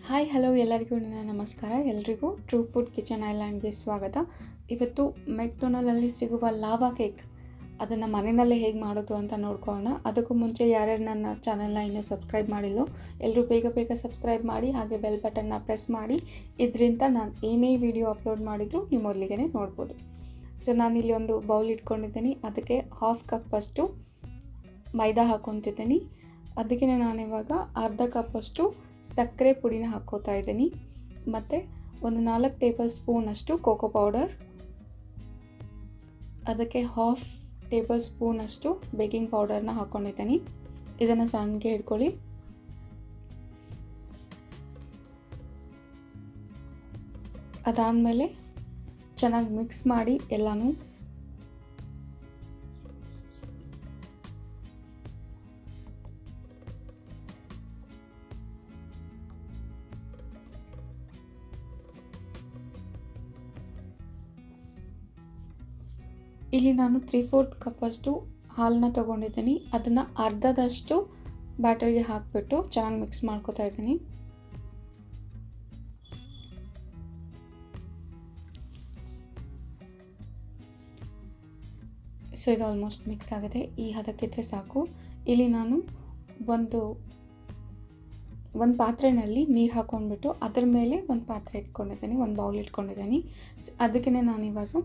hi hello ಎಲ್ಲರಿಗೂ ನನ್ನ ನಮಸ್ಕಾರ ಎಲ್ರಿಗೂ ಟ್ರೂ ಫುಡ್ ಕಿಚನ್ ಐಲ್ಯಾಂಡ್ಗೆ ಸ್ವಾಗತ ಇವತ್ತು ಮೆಕ್ಡೊನಲಲ್ಲಿ ಸಿಗುವ ಲಾವಾ ಕೇಕ್ ಅದನ್ನು ಮನೆಯಲ್ಲೇ ಹೇಗೆ ಮಾಡೋದು ಅಂತ ನೋಡ್ಕೊಳ್ಳೋಣ ಅದಕ್ಕೂ ಮುಂಚೆ ಯಾರ್ಯಾರು ನನ್ನ ಚಾನಲ್ನ ಇನ್ನೂ ಸಬ್ಸ್ಕ್ರೈಬ್ ಮಾಡಿಲ್ಲೋ ಎಲ್ಲರೂ ಬೇಗ ಬೇಗ ಸಬ್ಸ್ಕ್ರೈಬ್ ಮಾಡಿ ಹಾಗೆ ಬೆಲ್ ಬಟನ್ನ ಪ್ರೆಸ್ ಮಾಡಿ ಇದರಿಂದ ನಾನು ಏನೇ ವಿಡಿಯೋ ಅಪ್ಲೋಡ್ ಮಾಡಿದರೂ ನೀವು ಮೊದಲಿಗೆ ನೋಡ್ಬೋದು ಸೊ ನಾನಿಲ್ಲಿ ಒಂದು ಬೌಲ್ ಇಟ್ಕೊಂಡಿದ್ದೀನಿ ಅದಕ್ಕೆ ಹಾಫ್ ಕಪ್ಪಷ್ಟು ಮೈದಾ ಹಾಕ್ಕೊತಿದ್ದೀನಿ ಅದಕ್ಕೆ ನಾನಿವಾಗ ಅರ್ಧ ಕಪ್ಪಷ್ಟು ಸಕ್ಕರೆ ಪುಡಿನ ಹಾಕ್ಕೋತಾ ಇದ್ದೀನಿ ಮತ್ತು ಒಂದು ನಾಲ್ಕು ಟೇಬಲ್ ಸ್ಪೂನಷ್ಟು ಕೋಕೋ ಪೌಡರ್ ಅದಕ್ಕೆ ಹಾಫ್ ಟೇಬಲ್ ಸ್ಪೂನಷ್ಟು ಬೇಕಿಂಗ್ ಪೌಡರ್ನ ಹಾಕ್ಕೊಂಡಿದ್ದೀನಿ ಇದನ್ನು ಸಣ್ಣಗೆ ಹಿಡ್ಕೊಳ್ಳಿ ಅದಾದಮೇಲೆ ಚೆನ್ನಾಗಿ ಮಿಕ್ಸ್ ಮಾಡಿ ಎಲ್ಲನೂ ಇಲ್ಲಿ ನಾನು ತ್ರೀ ಫೋರ್ತ್ ಕಪ್ಪಷ್ಟು ಹಾಲನ್ನ ತೊಗೊಂಡಿದ್ದೀನಿ ಅದನ್ನು ಅರ್ಧದಷ್ಟು ಬ್ಯಾಟರ್ಗೆ ಹಾಕಿಬಿಟ್ಟು ಚೆನ್ನಾಗಿ ಮಿಕ್ಸ್ ಮಾಡ್ಕೊತಾ ಇದ್ದೀನಿ ಸೊ ಇದು ಆಲ್ಮೋಸ್ಟ್ ಮಿಕ್ಸ್ ಆಗಿದೆ ಈ ಹದಕ್ಕಿದ್ರೆ ಸಾಕು ಇಲ್ಲಿ ನಾನು ಒಂದು ಒಂದು ಪಾತ್ರೆಯಲ್ಲಿ ನೀರು ಹಾಕ್ಕೊಂಡ್ಬಿಟ್ಟು ಅದರ ಮೇಲೆ ಒಂದು ಪಾತ್ರೆ ಇಟ್ಕೊಂಡಿದ್ದೀನಿ ಒಂದು ಬೌಲ್ ಇಟ್ಕೊಂಡಿದ್ದೀನಿ ಅದಕ್ಕೆ ನಾನು ಇವಾಗ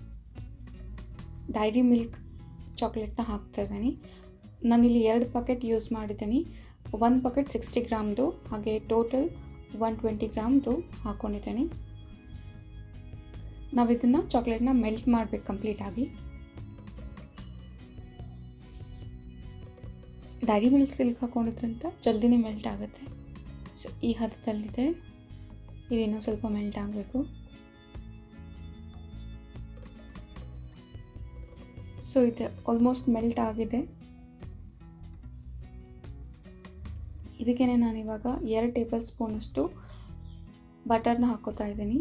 ಡೈರಿ ಮಿಲ್ಕ್ ಚಾಕ್ಲೇಟ್ನ ಹಾಕ್ತಾ ಇದ್ದೀನಿ ನಾನಿಲ್ಲಿ ಎರಡು ಪಕೆಟ್ ಯೂಸ್ ಮಾಡಿದ್ದೀನಿ ಒಂದು ಪಕೆಟ್ ಸಿಕ್ಸ್ಟಿ ಗ್ರಾಮ್ದು ಹಾಗೆ ಟೋಟಲ್ ಒನ್ ಟ್ವೆಂಟಿ ಗ್ರಾಮ್ದು ಹಾಕ್ಕೊಂಡಿದ್ದೀನಿ ನಾವು ಇದನ್ನು ಚಾಕ್ಲೇಟ್ನ ಮೆಲ್ಟ್ ಮಾಡಬೇಕು ಕಂಪ್ಲೀಟಾಗಿ ಡೈರಿ ಮಿಲ್ಕ್ ಸಿಲ್ಕ್ ಹಾಕ್ಕೊಂಡಿದ್ರಂತ ಜಲ್ದಿನೇ ಮೆಲ್ಟ್ ಆಗುತ್ತೆ ಸೊ ಈ ಹದದಲ್ಲಿದೆ ಇದಿನ್ನೂ ಸ್ವಲ್ಪ ಮೆಲ್ಟ್ ಆಗಬೇಕು ಸೊ ಇದೆ ಆಲ್ಮೋಸ್ಟ್ ಮೆಲ್ಟ್ ಆಗಿದೆ ಇದಕ್ಕೆ ನಾನಿವಾಗ ಎರಡು ಟೇಬಲ್ ಸ್ಪೂನಷ್ಟು ಬಟರ್ನ ಹಾಕೋತಾ ಇದ್ದೀನಿ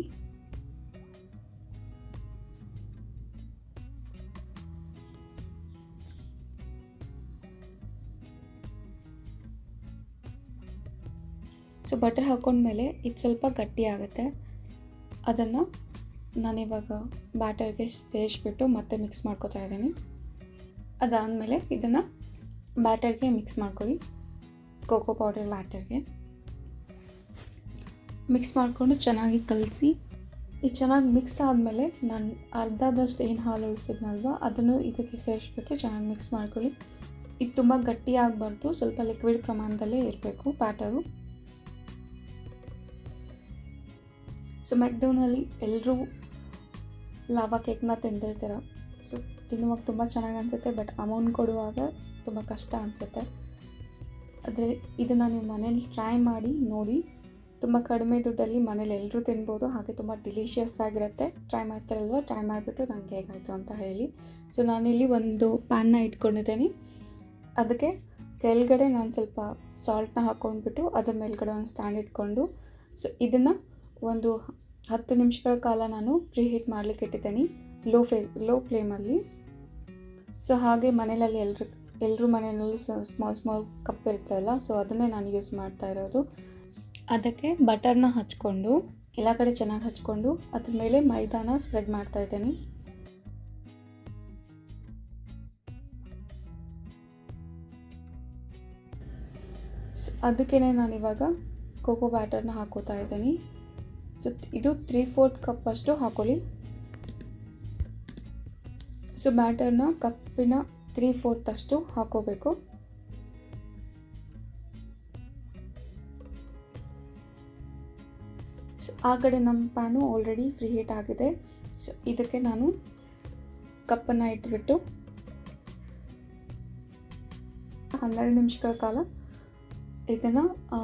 ಸೊ ಬಟರ್ ಹಾಕೊಂಡ್ಮೇಲೆ ಇದು ಸ್ವಲ್ಪ ಗಟ್ಟಿ ಆಗುತ್ತೆ ಅದನ್ನು ನಾನಿವಾಗ ಬ್ಯಾಟರ್ಗೆ ಸೇರಿಸ್ಬಿಟ್ಟು ಮತ್ತೆ ಮಿಕ್ಸ್ ಮಾಡ್ಕೊತಾ ಇದ್ದೀನಿ ಅದಾದಮೇಲೆ ಇದನ್ನು ಬ್ಯಾಟರ್ಗೆ ಮಿಕ್ಸ್ ಮಾಡ್ಕೊಳ್ಳಿ ಕೋಕೋ ಪೌಡರ್ ಬ್ಯಾಟರ್ಗೆ ಮಿಕ್ಸ್ ಮಾಡಿಕೊಂಡು ಚೆನ್ನಾಗಿ ಕಲಸಿ ಇದು ಚೆನ್ನಾಗಿ ಮಿಕ್ಸ್ ಆದಮೇಲೆ ನಾನು ಅರ್ಧದಷ್ಟು ಏನು ಹಾಲು ಉಳಿಸಿದ್ನಲ್ವ ಅದನ್ನು ಇದಕ್ಕೆ ಸೇರಿಸ್ಬಿಟ್ಟು ಚೆನ್ನಾಗಿ ಮಿಕ್ಸ್ ಮಾಡ್ಕೊಳ್ಳಿ ಇದು ತುಂಬ ಗಟ್ಟಿ ಆಗಬಾರ್ದು ಸ್ವಲ್ಪ ಲಿಕ್ವಿಡ್ ಪ್ರಮಾಣದಲ್ಲೇ ಇರಬೇಕು ಬ್ಯಾಟರು ಸೊ ಮೆಕ್ಡೋನಲ್ಲಿ ಎಲ್ಲರೂ ಲಾವಾ ಕೇಕ್ನ ತಿಂದಿರ್ತೀರ ಸೊ ತಿನ್ನುವಾಗ ತುಂಬ ಚೆನ್ನಾಗಿ ಅನಿಸುತ್ತೆ ಬಟ್ ಅಮೌಂಟ್ ಕೊಡುವಾಗ ತುಂಬ ಕಷ್ಟ ಅನಿಸುತ್ತೆ ಆದರೆ ಇದನ್ನು ನೀವು ಮನೇಲಿ ಟ್ರೈ ಮಾಡಿ ನೋಡಿ ತುಂಬ ಕಡಿಮೆ ದುಡ್ಡಲ್ಲಿ ಮನೇಲಿ ಎಲ್ಲರೂ ತಿನ್ಬೋದು ಹಾಗೆ ತುಂಬ ಡಿಲಿಷಿಯಸ್ ಆಗಿರುತ್ತೆ ಟ್ರೈ ಮಾಡ್ತಾರಲ್ವ ಟ್ರೈ ಮಾಡಿಬಿಟ್ಟು ನನಗೆ ಹೇಗಾಯಿತು ಅಂತ ಹೇಳಿ ಸೊ ನಾನಿಲ್ಲಿ ಒಂದು ಪ್ಯಾನ್ನ ಇಟ್ಕೊಂಡಿದ್ದೀನಿ ಅದಕ್ಕೆ ಕೆಳಗಡೆ ನಾನು ಸ್ವಲ್ಪ ಸಾಲ್ಟ್ನ ಹಾಕ್ಕೊಂಡ್ಬಿಟ್ಟು ಅದ್ರ ಮೇಲ್ಗಡೆ ಒಂದು ಸ್ಟ್ಯಾಂಡ್ ಇಟ್ಕೊಂಡು ಸೊ ಇದನ್ನು ಒಂದು ಹತ್ತು ನಿಮಿಷಗಳ ಕಾಲ ನಾನು ಪ್ರೀ ಹೀಟ್ ಮಾಡಲಿಕ್ಕೆ ಇಟ್ಟಿದ್ದೀನಿ ಲೋ ಫ್ಲೇ ಲೋ ಫ್ಲೇಮಲ್ಲಿ ಸೊ ಹಾಗೆ ಮನೆಯಲ್ಲಿ ಎಲ್ಲರೂ ಎಲ್ಲರೂ ಮನೆಯಲ್ಲೂ ಸ್ಮಾಲ್ ಸ್ಮಾಲ್ ಕಪ್ ಇರ್ತಲ್ಲ ಸೊ ಅದನ್ನೇ ನಾನು ಯೂಸ್ ಮಾಡ್ತಾ ಇರೋದು ಅದಕ್ಕೆ ಬಟರ್ನ ಹಚ್ಕೊಂಡು ಎಲ್ಲ ಕಡೆ ಚೆನ್ನಾಗಿ ಹಚ್ಕೊಂಡು ಅದ್ರ ಮೇಲೆ ಮೈದಾನ ಸ್ಪ್ರೆಡ್ ಮಾಡ್ತಾ ಇದ್ದೀನಿ ಅದಕ್ಕೇ ನಾನಿವಾಗ ಕೋಕೋ ಬ್ಯಾಟರ್ನ ಹಾಕೋತಾ ಇದ್ದೀನಿ ಸೊ ಇದು ತ್ರೀ ಫೋರ್ತ್ ಕಪ್ಪಷ್ಟು ಹಾಕೊಳ್ಳಿ ಸೊ ಬ್ಯಾಟರ್ನ ಕಪ್ಪಿನ ತ್ರೀ ಫೋರ್ತ್ ಅಷ್ಟು ಹಾಕೋಬೇಕು ಸೊ ಆ ಕಡೆ ನಮ್ಮ ಪ್ಯಾನು ಆಲ್ರೆಡಿ ಫ್ರೀ ಹೀಟ್ ಆಗಿದೆ ಸೊ ಇದಕ್ಕೆ ನಾನು ಕಪ್ಪನ್ನು ಇಟ್ಬಿಟ್ಟು ಹನ್ನೆರಡು ನಿಮಿಷಗಳ ಕಾಲ ಇದನ್ನು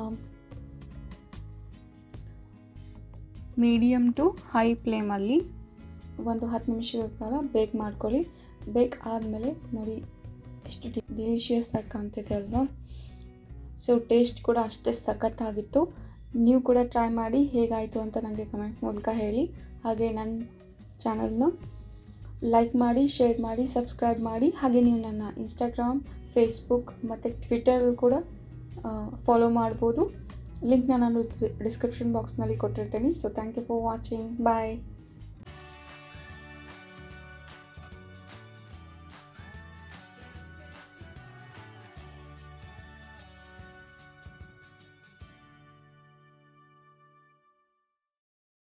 ಮೀಡಿಯಮ್ ಟು ಹೈ ಫ್ಲೇಮಲ್ಲಿ ಒಂದು ಹತ್ತು ನಿಮಿಷಗಳ ಕಾಲ ಬೇಕ್ ಮಾಡ್ಕೊಳ್ಳಿ ಬೇಕ್ ಆದಮೇಲೆ ನೋಡಿ ಎಷ್ಟು ಡಿಲಿಷಿಯಸ್ ಆಗಿ ಕಾಣ್ತಿದೆ ಅಲ್ವಾ ಸೊ ಟೇಸ್ಟ್ ಕೂಡ ಅಷ್ಟೇ ಸಖತ್ತಾಗಿತ್ತು ನೀವು ಕೂಡ ಟ್ರೈ ಮಾಡಿ ಹೇಗಾಯಿತು ಅಂತ ನನಗೆ ಕಮೆಂಟ್ಸ್ ಮೂಲಕ ಹೇಳಿ ಹಾಗೆ ನನ್ನ ಚಾನಲ್ನ ಲೈಕ್ ಮಾಡಿ ಶೇರ್ ಮಾಡಿ ಸಬ್ಸ್ಕ್ರೈಬ್ ಮಾಡಿ ಹಾಗೆ ನೀವು ನನ್ನ ಇನ್ಸ್ಟಾಗ್ರಾಮ್ ಫೇಸ್ಬುಕ್ ಮತ್ತು ಟ್ವಿಟರ್ ಕೂಡ ಫಾಲೋ ಮಾಡ್ಬೋದು ಲಿಂಕ್ನ ನಾನು ಡಿಸ್ಕ್ರಿಪ್ಷನ್ ಬಾಕ್ಸ್ನಲ್ಲಿ ಕೊಟ್ಟಿರ್ತೀನಿ so thank you for watching bye